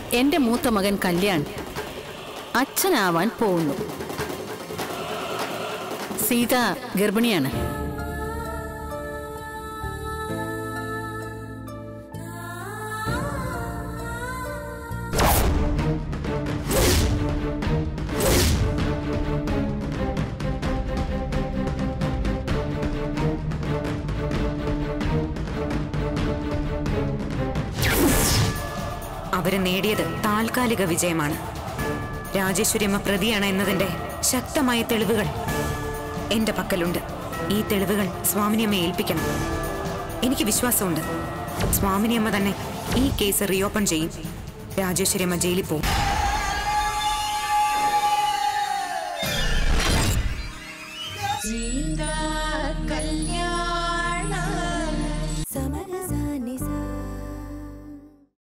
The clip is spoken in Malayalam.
എന്റെ മൂത്ത മകൻ കല്യാൺ അച്ഛനാവാൻ പോകുന്നു സീത ഗർഭിണിയാണ് അവര് നേടിയത് താൽക്കാലിക വിജയമാണ് രാജേശ്വരിയമ്മ പ്രതിയാണ് എന്നതിന്റെ ശക്തമായ തെളിവുകൾ എന്റെ പക്കലുണ്ട് ഈ തെളിവുകൾ സ്വാമിനിയമ്മയെ ഏൽപ്പിക്കണം എനിക്ക് വിശ്വാസമുണ്ട് സ്വാമിനിയമ്മ തന്നെ ഈ കേസ് റീഓപ്പൺ ചെയ്യും രാജേശ്വരിയമ്മ ജയിലിൽ പോകും